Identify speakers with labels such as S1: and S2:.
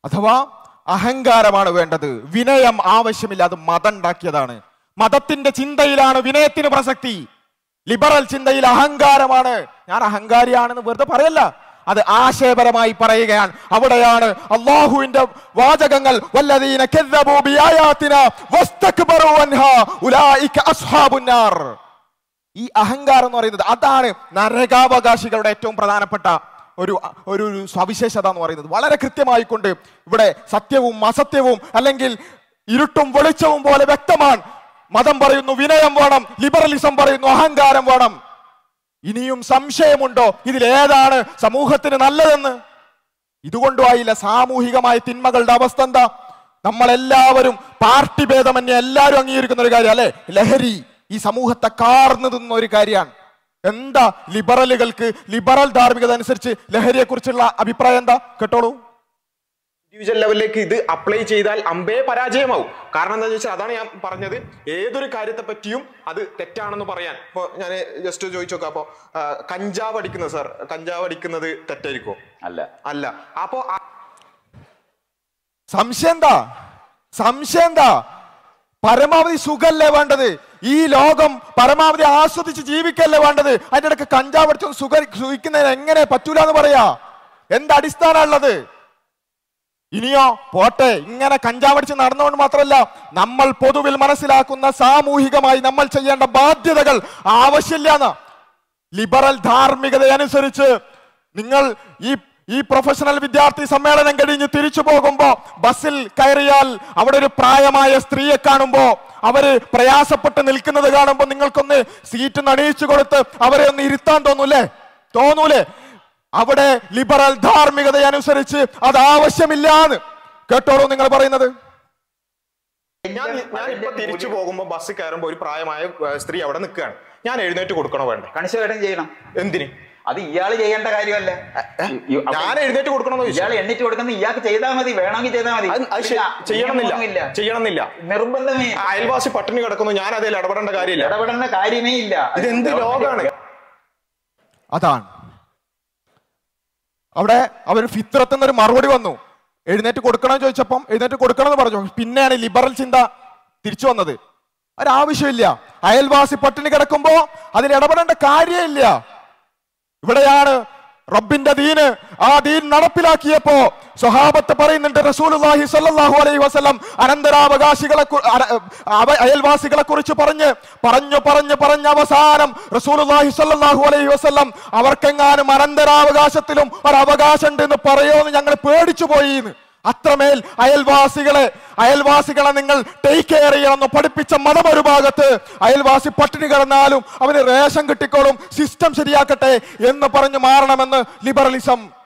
S1: അഥവാ അഹങ്കാരമാണ് വേണ്ടത് വിനയം ആവശ്യമില്ല അത് മതം ഉണ്ടാക്കിയതാണ് മതത്തിന്റെ ചിന്തയിലാണ് വിനയത്തിന് പ്രസക്തി ലിബറൽ ചിന്തയിൽ അഹങ്കാരമാണ് ഞാൻ അഹങ്കാരിയാണെന്ന് വെറുതെ പറയല്ല അത് ആശയപരമായി പറയുകയാണ് അവിടെയാണ് അള്ളാഹുവിന്റെ വാചകങ്ങൾ വല്ലദീന കദ്ദബൂ ബിആയാതിന വസ്തക്ബറൂ അൻഹാ ഉലൈക അസ്ഹാബുന്നാർ ഈ അഹങ്കാരം എന്ന് പറയുന്നത് അതാണ് നരകാവകാശികളുടെ ഏറ്റവും പ്രധാനപ്പെട്ട ഒരു ഒരു ഒരു സവിശേഷത എന്ന് പറയുന്നത് വളരെ കൃത്യമായിക്കൊണ്ട് ഇവിടെ സത്യവും അസത്യവും അല്ലെങ്കിൽ ഇരുട്ടും വെളിച്ചവും പോലെ വ്യക്തമാണ് മതം പറയുന്നു വിനയം വേണം ലിബറലിസം പറയുന്നു അഹങ്കാരം വേണം ഇനിയും സംശയമുണ്ടോ ഇതിലേതാണ് സമൂഹത്തിന് നല്ലതെന്ന് ഇതുകൊണ്ടും ആയില്ല സാമൂഹികമായ തിന്മകളുടെ അവസ്ഥ എന്താ നമ്മളെല്ലാവരും പാർട്ടി ഭേദമന്യേ എല്ലാവരും അംഗീകരിക്കുന്ന ഒരു കാര്യം അല്ലെ ലഹരി ഈ സമൂഹത്തെ കാർന്നു തിന്ന ഒരു കാര്യമാണ് എന്താ ലിബറലുകൾക്ക് ലിബറൽ ധാർമ്മികത അനുസരിച്ച് ലഹരിയെ കുറിച്ചുള്ള അഭിപ്രായം എന്താ കേട്ടോളൂ
S2: ഇൻഡിവിജ്വൽ ലെവലിലേക്ക് ഇത് അപ്ലൈ ചെയ്താൽ അമ്പേ പരാജയമാവും കാരണം എന്താണെന്ന് വെച്ചാൽ അതാണ് ഞാൻ പറഞ്ഞത് ഏതൊരു കാര്യത്തെ പറ്റിയും അത് തെറ്റാണെന്ന് പറയാൻ ഇപ്പൊ ഞാൻ ജസ്റ്റ് ചോദിച്ചു നോക്കാം അപ്പൊ ആ, കഞ്ചാവ് അടിക്കുന്നത് സാർ കഞ്ചാവ് അടിക്കുന്നത് തെറ്റായിരിക്കോ
S3: അല്ല
S2: അല്ല അപ്പോ ആ-
S1: സംശയം എന്താ സംശയം എന്താ പരമാവധി സുഖല്ലേ വേണ്ടത് ഈ ലോകം പരമാവധി ആസ്വദിച്ച് ജീവിക്കല്ലേ വേണ്ടത് അതിന്റെ ഇടയ്ക്ക് കഞ്ചാവ് അടിച്ചൊന്ന് സുഖ സുഖിക്കുന്നതിന് എങ്ങനെ പറ്റൂല എന്ന് പറയാ എന്ത് അടിസ്ഥാനമുള്ളത് ഇനിയോ പോട്ടെ ഇങ്ങനെ കഞ്ചാവടിച്ച് നടന്നുകൊണ്ട് മാത്രമല്ല നമ്മൾ പൊതുവിൽ മനസ്സിലാക്കുന്ന സാമൂഹികമായി നമ്മൾ ചെയ്യേണ്ട ബാധ്യതകൾ ആവശ്യമില്ലാന്ന് ലിബറൽ ധാർമ്മികത അനുസരിച്ച് നിങ്ങൾ ഈ ഈ പ്രൊഫഷണൽ വിദ്യാർത്ഥി സമ്മേളനം കഴിഞ്ഞ് തിരിച്ചു പോകുമ്പോ ബസ്സിൽ കയറിയാൽ അവിടെ ഒരു പ്രായമായ സ്ത്രീയെ കാണുമ്പോ അവര് പ്രയാസപ്പെട്ട് നിൽക്കുന്നത് കാണുമ്പോ നിങ്ങൾക്കൊന്ന് സീറ്റ് നണിയിച്ചു കൊടുത്ത് അവരെ ഒന്ന് ഇരുത്താൻ തോന്നൂലേ തോന്നൂലേ അവിടെ ലിബറൽ ധാർമ്മികത അനുസരിച്ച് അത് ആവശ്യമില്ലാന്ന് കേട്ടോളൂ നിങ്ങൾ പറയുന്നത്
S2: ഞാൻ ഞാൻ ഇപ്പൊ തിരിച്ചു പോകുമ്പോ ബസ്സിൽ കയറുമ്പോ ഒരു പ്രായമായ ഏ, സ്ത്രീ അവിടെ നിൽക്കുകയാണ് ഞാൻ എഴുന്നേറ്റ് കൊടുക്കണോ വേണ്ടേ
S3: കണിശമായിട്ടും ചെയ്യണം
S2: എന്തിന്
S3: അത് ഇയാള് ചെയ്യേണ്ട കാര്യമല്ല ഈ- അപ്പൊ
S2: ഞാൻ എഴുന്നേറ്റ് കൊടുക്കണമെന്ന് ചോദിച്ചു
S3: ഇയാൾ എണ്ണിച്ച് കൊടുക്കുന്ന ഇയാൾക്ക് ചെയ്താൽ മതി വേണമെങ്കിൽ ചെയ്താൽ മതി
S2: അത് അത് ശരി-
S3: ഇല്ല,
S2: ചെയ്യണമെന്നില്ല
S3: നിയമമൊന്നുമില്ല.
S2: ചെയ്യണമെന്നില്ല
S3: നിർബന്ധമേ ഇല്ല.
S2: അയൽവാസി പട്ടിണി കിടക്കുന്നു ഞാൻ അതിൽ ഇടപെടേണ്ട കാര്യമില്ല
S3: ഇടപെടേണ്ട കാര്യമേ ഇല്ല
S2: ഇത് എന്ത് ലോകാണ്
S1: അതാണ് അവിടെ അവർ ഫിത്രത്തിൽ നിന്ന് ഒരു മറുപടി വന്നു എഴുന്നേറ്റ് കൊടുക്കണം ചോദിച്ചപ്പം എഴുന്നേറ്റ് കൊടുക്കണം എന്ന് പറഞ്ഞു പിന്നെയാണ് ലിബറൽ ചിന്ത തിരിച്ചു വന്നത് ഒരാവശ്യമില്ല അയൽവാസി പട്ടിണി കിടക്കുമ്പോ അതിൽ ഇടപെടേണ്ട കാര്യമില്ല ഇവിടെയാണ് റബ്ബിന്റെ ദീന് ആ ദീൻ നടപ്പിലാക്കിയപ്പോ സ്വഹാബത്ത് പറയുന്നുണ്ട് റസൂലുള്ളാഹി സ്വല്ലല്ലാഹു അലൈഹി വസല്ലം അനന്തരാവകാശികളെ കു- അന- അവ- അയൽവാസികളെ കുറിച്ച് പറഞ്ഞ് പറഞ്ഞു പറഞ്ഞു പറഞ്ഞ അവസാനം റസൂലുള്ളാഹി സ്വല്ലല്ലാഹു അലൈഹി വസല്ലം അവർക്കെങ്ങാനും അനന്തരാവകാശത്തിലും ഒരു അവകാശം ഉണ്ട് എന്ന് പറയുമെന്ന് ഞങ്ങൾ പേടിച്ചു പോയിന്ന് അത്രമേൽ അയൽവാസികളെ അയൽവാസികളെ നിങ്ങൾ ടേക്ക് കെയർ ചെയ്യണമെന്ന് പഠിപ്പിച്ച മതം ഒരു ഭാഗത്ത് അയൽവാസി പട്ടിണി കിടന്നാലും അവന് റേഷൻ കിട്ടിക്കോളും സിസ്റ്റം ശരിയാക്കട്ടെ എന്ന് പറഞ്ഞു മാറണമെന്ന് ലിബറലിസം